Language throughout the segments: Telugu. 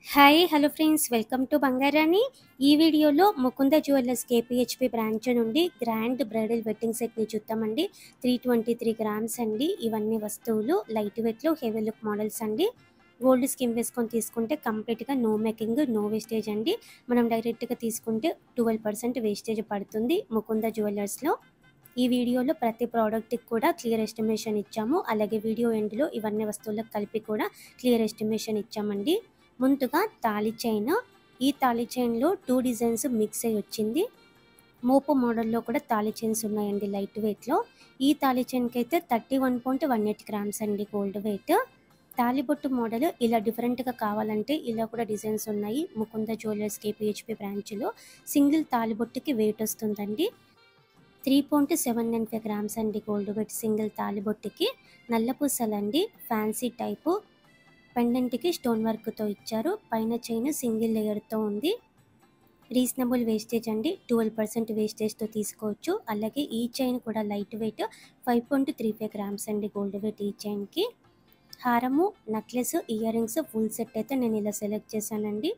hi hello friends welcome to Bangarani ఈ వీడియోలో ముకుంద జ్యువెలర్స్ కేపీహెచ్పి బ్రాంచ్ నుండి గ్రాండ్ బ్రైడల్ వెడ్డింగ్ సెట్ని చూద్దామండి త్రీ ట్వంటీ త్రీ గ్రామ్స్ అండి ఇవన్నీ వస్తువులు లైట్ వెయిట్లో హెవీ లుక్ మోడల్స్ అండి గోల్డ్ స్కిమ్ వేసుకొని తీసుకుంటే కంప్లీట్గా నో మేకింగ్ నో వేస్టేజ్ అండి మనం డైరెక్ట్గా తీసుకుంటే ట్వెల్వ్ పర్సెంట్ వేస్టేజ్ పడుతుంది ముకుంద జ్యువెలర్స్లో ఈ వీడియోలో ప్రతి ప్రోడక్ట్కి కూడా క్లియర్ ఎస్టిమేషన్ ఇచ్చాము అలాగే వీడియో ఎండ్లో ఇవన్నీ వస్తువులకు కలిపి కూడా క్లియర్ ఎస్టిమేషన్ ఇచ్చామండి ముందుగా తాళి చైన్ ఈ తాళి చైన్లో టూ డిజైన్స్ మిక్స్ అయ్యి వచ్చింది మోపు మోడల్లో కూడా తాళి చైన్స్ ఉన్నాయండి లైట్ వెయిట్లో ఈ తాళి చైన్కి అయితే thirty one point one eight grams అండి గోల్డ్ వెయిట్ తాలిబొట్టు మోడల్ ఇలా డిఫరెంట్గా కావాలంటే ఇలా కూడా డిజైన్స్ ఉన్నాయి ముకుంద జ్యువెలర్స్ కేపీహెచ్పి బ్రాంచ్లో సింగిల్ తాలిబొట్టుకి వెయిట్ వస్తుందండి three point seven nine five grams అండి గోల్డ్ వెయిట్ సింగిల్ తాలిబొట్టుకి నల్ల పూసలండి ఫ్యాన్సీ టైపు పెండెంట్కి స్టోన్ వర్క్తో ఇచ్చారు పైన చైన్ సింగిల్ లేయర్తో ఉంది రీజనబుల్ వేస్టేజ్ అండి ట్వెల్వ్ పర్సెంట్ వేస్టేజ్తో తీసుకోవచ్చు అలాగే ఈ చైన్ కూడా light weight five point three five grams అండి గోల్డ్ వెయిట్ ఈ చైన్కి హారము necklace earrings full set అయితే నేను ఇలా సెలెక్ట్ చేశానండి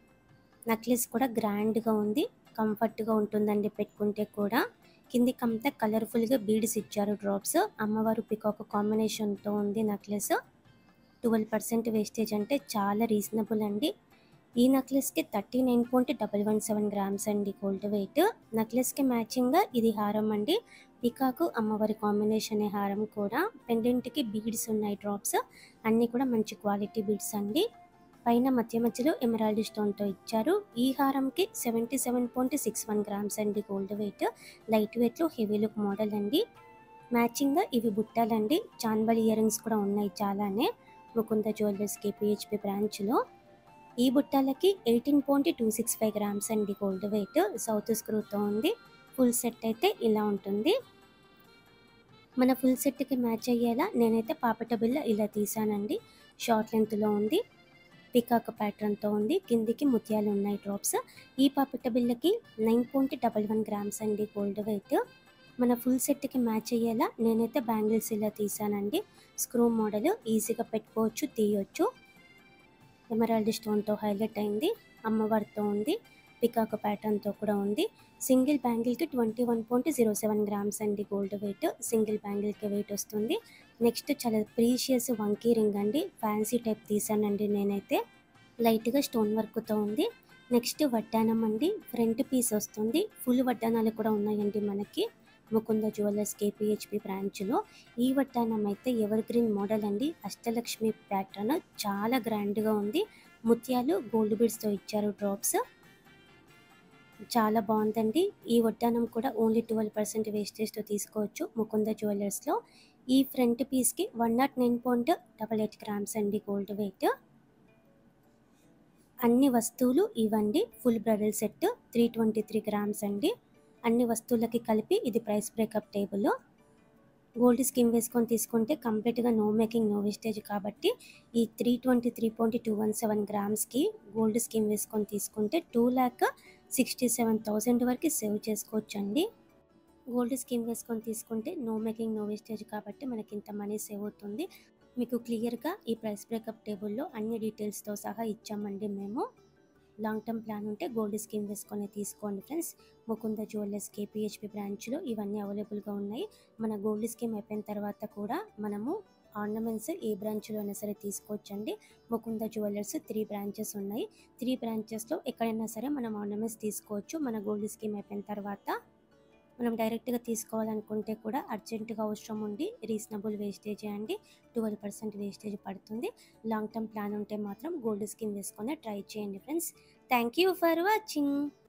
నెక్లెస్ కూడా గ్రాండ్గా ఉంది కంఫర్ట్గా ఉంటుందండి పెట్టుకుంటే కూడా కిందికంతా కలర్ఫుల్గా బీడ్స్ ఇచ్చారు డ్రాప్స్ అమ్మవారు పికాక్ కాంబినేషన్తో ఉంది నెక్లెస్ ట్వెల్వ్ పర్సెంట్ వేస్టేజ్ అంటే చాలా రీజనబుల్ అండి ఈ నెక్లెస్కి thirty nine point double one seven grams అండి గోల్డ్ వెయిట్ నెక్లెస్కి మ్యాచింగ్గా ఇది హారం అండి పికాకు అమ్మవారి కాంబినేషన్ హారం కూడా పెండెంట్కి బీడ్స్ ఉన్నాయి డ్రాప్స్ అన్నీ కూడా మంచి క్వాలిటీ బీడ్స్ అండి పైన మధ్య మధ్యలో ఎమరాల్డ్ స్టోన్తో ఇచ్చారు ఈ హారంకి seventy seven point six one grams అండి గోల్డ్ వెయిట్ లైట్ వెయిట్లో హెవీ లుక్ మోడల్ అండి మ్యాచింగ్గా ఇవి బుట్టాలండి చాన్బల్ ఇయర్ రింగ్స్ కూడా ఉన్నాయి చాలానే ముకుంద జ్యువెలర్స్ కేపీహెచ్పి బ్రాంచ్లో ఈ బుట్టాలకి eighteen point two six five grams అండి గోల్డ్ వెయిట్ సౌత్ స్క్రూతో ఉంది ఫుల్ సెట్ అయితే ఇలా ఉంటుంది మన ఫుల్ సెట్కి మ్యాచ్ అయ్యేలా నేనైతే పాపట బిల్ల ఇలా తీసానండి షార్ట్ లెంత్లో ఉంది పికాక్ ప్యాటర్న్తో ఉంది కిందికి ముత్యాలు ఉన్నాయి డ్రాప్స్ ఈ పాపట బిల్లకి nine point double one grams అండి గోల్డ్ వెయిట్ మన ఫుల్ సెట్కి మ్యాచ్ అయ్యేలా నేనైతే బ్యాంగిల్స్ ఇలా తీసానండి స్క్రూ మోడల్ ఈజీగా పెట్టుకోవచ్చు తీయొచ్చు ఎమరాల్డ్ స్టోన్తో హైలైట్ అయింది అమ్మవారితో ఉంది పికాక్ ప్యాటర్న్తో కూడా ఉంది సింగిల్ బ్యాంగిల్కి twenty one point zero seven grams అండి గోల్డ్ వెయిట్ సింగిల్ బ్యాంగిల్కి వెయిట్ వస్తుంది నెక్స్ట్ చాలా ప్రీషియస్ వంకీ రింగ్ అండి ఫ్యాన్సీ టైప్ తీసానండి నేనైతే లైట్గా స్టోన్ వర్క్తో ఉంది నెక్స్ట్ వడ్డానం అండి ఫ్రంట్ పీస్ వస్తుంది ఫుల్ వడ్డానాలు కూడా ఉన్నాయండి మనకి ముకుంద జ్యువెలర్స్ కేపీహెచ్పి బ్రాంచ్లో ఈ వడ్డానం అయితే ఎవర్ గ్రీన్ మోడల్ అండి అష్టలక్ష్మి ప్యాటర్న్ చాలా గ్రాండ్గా ఉంది ముత్యాలు గోల్డ్ బీడ్స్తో ఇచ్చారు డ్రాప్స్ చాలా బాగుందండి ఈ వడ్డానం కూడా ఓన్లీ ట్వెల్వ్ పర్సెంట్ వేస్టేజ్తో తీసుకోవచ్చు ముకుంద జ్యువెలర్స్లో ఈ ఫ్రంట్ పీస్కి one nought nine point double eight grams అండి గోల్డ్ వెయిట్ అన్ని వస్తువులు ఇవ్వండి full bridal set three twenty three grams అండి అన్ని వస్తువులకి కలిపి ఇది price breakup table gold scheme వేసుకొని తీసుకుంటే కంప్లీట్గా నో మేకింగ్ నో వేస్టేజ్ కాబట్టి ఈ three twenty three point two one seven గ్రామ్స్కి గోల్డ్ స్కీమ్ వేసుకొని తీసుకుంటే two lakh sixty seven thousand వరకు సేవ్ చేసుకోవచ్చు అండి గోల్డ్ స్కీమ్ వేసుకొని తీసుకుంటే నో మేకింగ్ నో వేస్టేజ్ కాబట్టి మనకి ఇంత మనీ సేవ్ అవుతుంది మీకు క్లియర్గా ఈ ప్రైస్ బ్రేకప్ టేబుల్లో అన్ని డీటెయిల్స్తో సహా ఇచ్చామండి మేము లాంగ్ టర్మ్ ప్లాన్ ఉంటే గోల్డ్ స్కీమ్ వేసుకొని తీసుకోండి ఫ్రెండ్స్ ముకుంద జ్యువెలర్స్ కేపీహెచ్పి బ్రాంచ్లో ఇవన్నీ అవైలబుల్గా ఉన్నాయి మన గోల్డ్ స్కీమ్ అయిపోయిన తర్వాత కూడా మనము ఆర్నమెంట్స్ ఏ బ్రాంచ్లో అయినా సరే తీసుకోవచ్చండి ముకుంద జ్యువెలర్స్ త్రీ బ్రాంచెస్ ఉన్నాయి త్రీ బ్రాంచెస్లో ఎక్కడైనా సరే మనం ఆర్నమెంట్స్ తీసుకోవచ్చు మన గోల్డ్ స్కీమ్ అయిపోయిన తర్వాత మనం డైరెక్ట్గా తీసుకోవాలనుకుంటే కూడా అర్జెంటుగా అవసరం ఉండి రీజనబుల్ వేస్టేజ్ అండి ట్వెల్వ్ పర్సెంట్ వేస్టేజ్ పడుతుంది లాంగ్ టర్మ్ ప్లాన్ ఉంటే మాత్రం గోల్డ్ స్కీమ్ వేసుకొని ట్రై చేయండి friends thank you for watching